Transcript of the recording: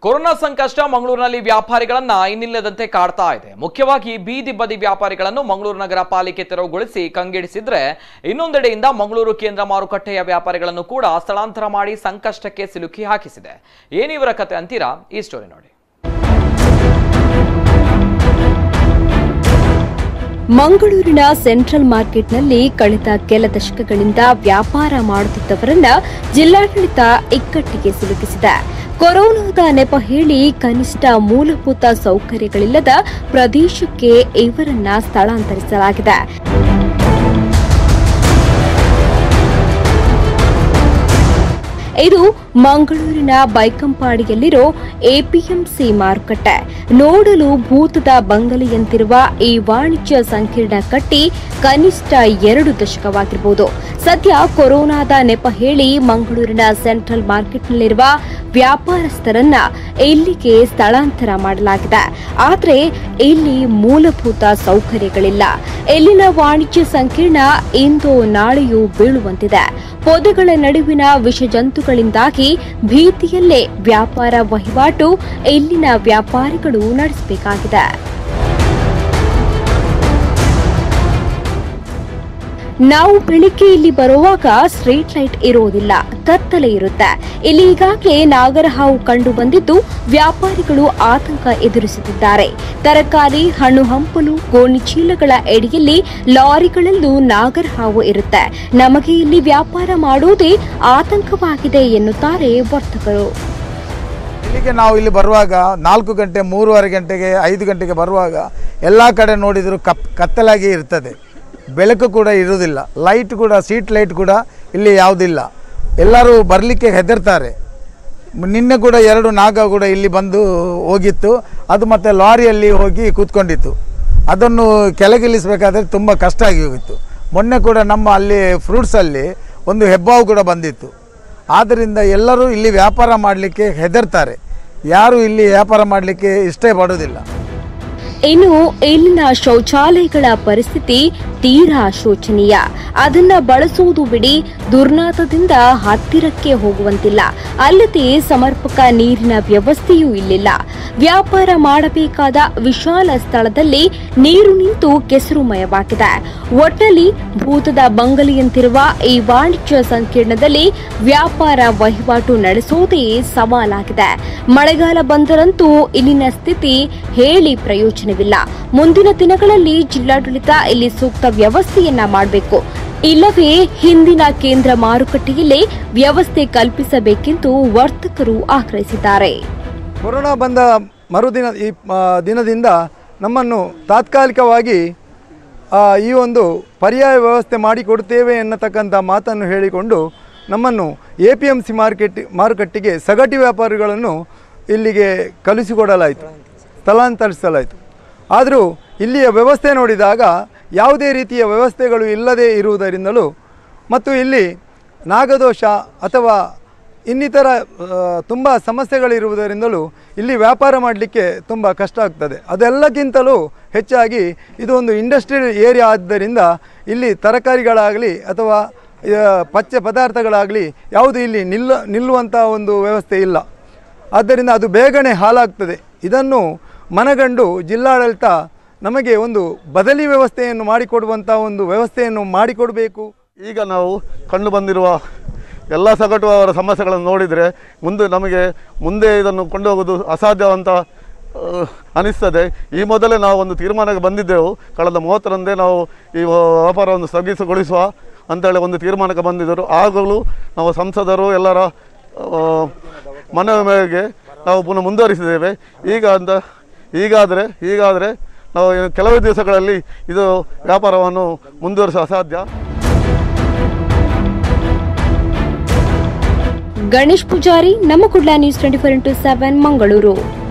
corona ಸಂಕಷ್ಟ ಮಂಗಳೂರಿನಲ್ಲಿ ವ್ಯಾಪಾರಿಗಳನ್ನ ಇನ್ನಿಲ್ಲದಂತೆ ಕಾಡ್ತಾ ಇದೆ ಮುಖ್ಯವಾಗಿ ಬೀದಿ ಬದಿ ವ್ಯಾಪಾರಿಗಳನ್ನು ಮಂಗಳೂರು ನಗರ ಪಾಲಿಕೆ ತೆರವುಗೊಳಿಸಿ ಕಂಗೆಡಿಸಿದ್ರೆ ಇನ್ನೊಂದೆಡೆಯಿಂದ ಮಂಗಳೂರು ಕೇಂದ್ರ ಮಾರುಕಟ್ಟೆಯ ವ್ಯಾಪಾರಿಗಳನ್ನು ಕೂಡ ಸ್ಥಳಾಂತರ ಮಾಡಿ ಸಂಕಷ್ಟಕ್ಕೆ ಸಿಲುಕಿ ಹಾಕಿಸಿದೆ ಏನಿವರ ಕತೆ ಅಂತೀರಾ ಈ ಸ್ಟೋರಿ ನೋಡಿ ಮಂಗಳೂರಿನ ಸೆಂಟ್ರಲ್ ಮಾರ್ಕೆಟ್ನಲ್ಲಿ ಕಳೆದ ಕೆಲ ದಶಕಗಳಿಂದ ವ್ಯಾಪಾರ ಮಾಡುತ್ತಿದ್ದವರನ್ನ ಜಿಲ್ಲಾಡಳಿತ ಇಕ್ಕಟ್ಟಿಗೆ ಸಿಲುಕಿಸಿದೆ ಕೊರೋನಾದ ನೆಪ ಹೇಳಿ ಕನಿಷ್ಠ ಮೂಲಭೂತ ಸೌಕರ್ಯಗಳಿಲ್ಲದ ಪ್ರದೇಶಕ್ಕೆ ಇವರನ್ನ ಸ್ಥಳಾಂತರಿಸಲಾಗಿದೆ ಇದು ಮಂಗಳೂರಿನ ಬೈಕಂಪಾಡಿಯಲ್ಲಿರೋ ಎಪಿಎಂಸಿ ಮಾರುಕಟ್ಟೆ ನೋಡಲು ಭೂತದ ಬಂಗಲೆಯಂತಿರುವ ಈ ವಾಣಿಜ್ಯ ಸಂಕೀರ್ಣ ಕಟ್ಟಿ ಕನಿಷ್ಠ ಎರಡು ದಶಕವಾಗಿರಬಹುದು ಸದ್ಯ ಕೊರೋನಾದ ನೆಪ ಹೇಳಿ ಮಂಗಳೂರಿನ ಸೆಂಟ್ರಲ್ ಮಾರ್ಕೆಟ್ನಲ್ಲಿರುವ ವ್ಯಾಪಾರಸ್ಥರನ್ನ ಇಲ್ಲಿಗೆ ಸ್ಥಳಾಂತರ ಮಾಡಲಾಗಿದೆ ಆದರೆ ಇಲ್ಲಿ ಮೂಲಭೂತ ಸೌಕರ್ಯಗಳಿಲ್ಲ ಇಲ್ಲಿನ ವಾಣಿಜ್ಯ ಸಂಕೀರ್ಣ ಇಂದು ನಾಳೆಯೂ ಬೀಳುವಂತಿದೆ ಪೊದೆಗಳ ನಡುವಿನ ವಿಷಜಂತುಗಳಿಂದಾಗಿ ಭೀತಿಯಲ್ಲೇ ವ್ಯಾಪಾರ ವಹಿವಾಟು ಇಲ್ಲಿನ ವ್ಯಾಪಾರಿಗಳು ನಡೆಸಬೇಕಾಗಿದೆ ನಾವು ಬೆಳಿಗ್ಗೆ ಇಲ್ಲಿ ಬರುವಾಗ ಸ್ಟ್ರೀಟ್ ಲೈಟ್ ಇರೋದಿಲ್ಲ ಕತ್ತಲೆ ಇರುತ್ತೆ ಇಲ್ಲಿ ಈಗಾಗಲೇ ನಾಗರಹಾವು ಕಂಡು ಬಂದಿದ್ದು ವ್ಯಾಪಾರಿಗಳು ಆತಂಕ ಎದುರಿಸುತ್ತಿದ್ದಾರೆ ತರಕಾರಿ ಹಣ್ಣು ಹಂಪಲು ಗೋಣಿ ಚೀಲಗಳ ಎಡೆಯಲ್ಲಿ ಲಾರಿಗಳಲ್ಲೂ ನಾಗರಹಾವು ಇರುತ್ತೆ ನಮಗೆ ಇಲ್ಲಿ ವ್ಯಾಪಾರ ಮಾಡುವುದೇ ಆತಂಕವಾಗಿದೆ ಎನ್ನುತ್ತಾರೆ ವರ್ತಕರು ಇಲ್ಲಿಗೆ ನಾವು ಇಲ್ಲಿ ಬರುವಾಗ ನಾಲ್ಕು ಗಂಟೆ ಮೂರುವರೆ ಗಂಟೆಗೆ ಐದು ಗಂಟೆಗೆ ಬರುವಾಗ ಎಲ್ಲ ಕಡೆ ನೋಡಿದರೂ ಕಪ್ ಕತ್ತಲಾಗಿ ಇರ್ತದೆ ಬೆಳಕು ಕೂಡ ಇರುವುದಿಲ್ಲ ಲೈಟ್ ಕೂಡ ಸೀಟ್ ಲೈಟ್ ಕೂಡ ಇಲ್ಲಿ ಯಾವುದಿಲ್ಲ ಎಲ್ಲರೂ ಬರಲಿಕ್ಕೆ ಹೆದರ್ತಾರೆ ನಿನ್ನೆ ಕೂಡ ಎರಡು ನಾಗ ಕೂಡ ಇಲ್ಲಿ ಬಂದು ಹೋಗಿತ್ತು ಅದು ಮತ್ತು ಲಾರಿಯಲ್ಲಿ ಹೋಗಿ ಕೂತ್ಕೊಂಡಿತ್ತು ಅದನ್ನು ಕೆಳಗಿಳಿಸಬೇಕಾದ್ರೆ ತುಂಬ ಕಷ್ಟ ಆಗಿ ಹೋಗಿತ್ತು ಮೊನ್ನೆ ಕೂಡ ನಮ್ಮ ಅಲ್ಲಿ ಫ್ರೂಟ್ಸಲ್ಲಿ ಒಂದು ಹೆಬ್ಬಾವು ಕೂಡ ಬಂದಿತ್ತು ಆದ್ದರಿಂದ ಎಲ್ಲರೂ ಇಲ್ಲಿ ವ್ಯಾಪಾರ ಮಾಡಲಿಕ್ಕೆ ಹೆದರ್ತಾರೆ ಯಾರು ಇಲ್ಲಿ ವ್ಯಾಪಾರ ಮಾಡಲಿಕ್ಕೆ ಇಷ್ಟೇ ಪಡೋದಿಲ್ಲ ಇನ್ನು ಇಲ್ಲಿನ ಶೌಚಾಲಯಗಳ ಪರಿಸ್ಥಿತಿ ತೀರಾ ಶೋಚನೀಯ ಅದನ್ನ ಬಳಸುವುದು ಬಿಡಿ ದುರ್ನಾಥದಿಂದ ಹತ್ತಿರಕ್ಕೆ ಹೋಗುವಂತಿಲ್ಲ ಅಲ್ಲದೆ ಸಮರ್ಪಕ ನೀರಿನ ವ್ಯವಸ್ಥೆಯೂ ಇಲ್ಲಿಲ್ಲ ವ್ಯಾಪಾರ ಮಾಡಬೇಕಾದ ವಿಶಾಲ ಸ್ಥಳದಲ್ಲಿ ನೀರು ನಿಂತು ಕೆಸರುಮಯವಾಗಿದೆ ಒಟ್ಟಲ್ಲಿ ಭೂತದ ಬಂಗಲೆಯಂತಿರುವ ಈ ವಾಣಿಜ್ಯ ಸಂಕೀರ್ಣದಲ್ಲಿ ವ್ಯಾಪಾರ ವಹಿವಾಟು ನಡೆಸೋದೇ ಸವಾಲಾಗಿದೆ ಮಳೆಗಾಲ ಬಂದರಂತೂ ಇಲ್ಲಿನ ಸ್ಥಿತಿ ಹೇಳಿ ಪ್ರಯೋಜನವಿಲ್ಲ ಮುಂದಿನ ದಿನಗಳಲ್ಲಿ ಜಿಲ್ಲಾಡಳಿತ ಇಲ್ಲಿ ಸೂಕ್ತ ವ್ಯವಸ್ಥೆಯನ್ನ ಮಾಡಬೇಕು ಇಲ್ಲವೇ ಹಿಂದಿನ ಕೇಂದ್ರ ಮಾರುಕಟ್ಟೆಯಲ್ಲೇ ವ್ಯವಸ್ಥೆ ಕಲ್ಪಿಸಬೇಕೆಂದು ವರ್ತಕರು ಆಗ್ರಹಿಸಿದ್ದಾರೆ ಕೊರೋನಾ ಬಂದ ಮರುದಿನ ಈ ಆ, ದಿನದಿಂದ ನಮ್ಮನ್ನು ತಾತ್ಕಾಲಿಕವಾಗಿ ಆ, ಈ ಒಂದು ಪರ್ಯಾಯ ವ್ಯವಸ್ಥೆ ಮಾಡಿಕೊಡುತ್ತೇವೆ ಎನ್ನತಕ್ಕಂಥ ಮಾತನ್ನು ಹೇಳಿಕೊಂಡು ನಮ್ಮನ್ನು A P M C market ಮಾರುಕಟ್ಟೆಗೆ ಸಗಟಿ ವ್ಯಾಪಾರಿಗಳನ್ನು ಇಲ್ಲಿಗೆ ಕಲಿಸಿಕೊಡಲಾಯಿತು ಸ್ಥಳಾಂತರಿಸಲಾಯಿತು ಆದರೂ ಇಲ್ಲಿಯ ವ್ಯವಸ್ಥೆ ನೋಡಿದಾಗ ಯಾವುದೇ ರೀತಿಯ ವ್ಯವಸ್ಥೆಗಳು ಇಲ್ಲದೇ ಇರುವುದರಿಂದಲೂ ಮತ್ತು ಇಲ್ಲಿ ನಾಗದೋಷ ಅಥವಾ ಇನ್ನಿತರ ತುಂಬ ಸಮಸ್ಯೆಗಳಿರುವುದರಿಂದಲೂ ಇಲ್ಲಿ ವ್ಯಾಪಾರ ಮಾಡಲಿಕ್ಕೆ ತುಂಬ ಕಷ್ಟ ಆಗ್ತದೆ ಅದೆಲ್ಲಕ್ಕಿಂತಲೂ ಹೆಚ್ಚಾಗಿ ಇದು ಒಂದು ಇಂಡಸ್ಟ್ರಿಯಲ್ ಏರಿಯಾ ಆದ್ದರಿಂದ ಇಲ್ಲಿ ತರಕಾರಿಗಳಾಗಲಿ ಅಥವಾ ಆ, ಪಚ್ಚೆ ಪದಾರ್ಥಗಳಾಗಲಿ ಯಾವುದು ಇಲ್ಲಿ ನಿಲ್ಲ ನಿಲ್ಲುವಂಥ ಒಂದು ವ್ಯವಸ್ಥೆ ಇಲ್ಲ ಆದ್ದರಿಂದ ಅದು ಬೇಗನೆ ಹಾಳಾಗ್ತದೆ ಇದನ್ನು ಮನಗಂಡು ಜಿಲ್ಲಾಡಳಿತ ನಮಗೆ ಒಂದು ಬದಲಿ ವ್ಯವಸ್ಥೆಯನ್ನು ಮಾಡಿಕೊಡುವಂಥ ಒಂದು ವ್ಯವಸ್ಥೆಯನ್ನು ಮಾಡಿಕೊಡಬೇಕು ಈಗ ನಾವು ಕಂಡು ಬಂದಿರುವ ಎಲ್ಲ ಸಗಟು ಅವರ ಸಮಸ್ಯೆಗಳನ್ನು ನೋಡಿದರೆ ಮುಂದೆ ನಮಗೆ ಮುಂದೆ ಇದನ್ನು ಕೊಂಡೋಗೋದು ಅಸಾಧ್ಯ ಅಂತ ಆ, ಅನಿಸ್ತದೆ ಈ ಮೊದಲೇ ನಾವು ಒಂದು ತೀರ್ಮಾನಕ್ಕೆ ಬಂದಿದ್ದೆವು ಕಳೆದ ಮೂವತ್ತರಂದೇ ನಾವು ಈ ವ್ಯಾಪಾರವನ್ನು ಸ್ಥಗಿತಗೊಳಿಸುವ ಅಂತೇಳಿ ಒಂದು ತೀರ್ಮಾನಕ್ಕೆ ಬಂದಿದ್ದರು ಆಗಲೂ ನಾವು ಸಂಸದರು ಎಲ್ಲರ ಆ, ಮನವಿ ಮೇರೆಗೆ ನಾವು ಪುನಃ ಮುಂದುವರಿಸಿದ್ದೇವೆ ಈಗ ಅಂತ ಈಗಾದರೆ ಈಗಾದರೆ ನಾವು ಇನ್ನು ಕೆಲವೇ ದಿವಸಗಳಲ್ಲಿ ಇದು ವ್ಯಾಪಾರವನ್ನು ಮುಂದುವರಿಸುವ ಅಸಾಧ್ಯ ಗಣೇಶ್ ಪೂಜಾರಿ ನಮ್ಮ Kudla news twenty four into seven Mangaluru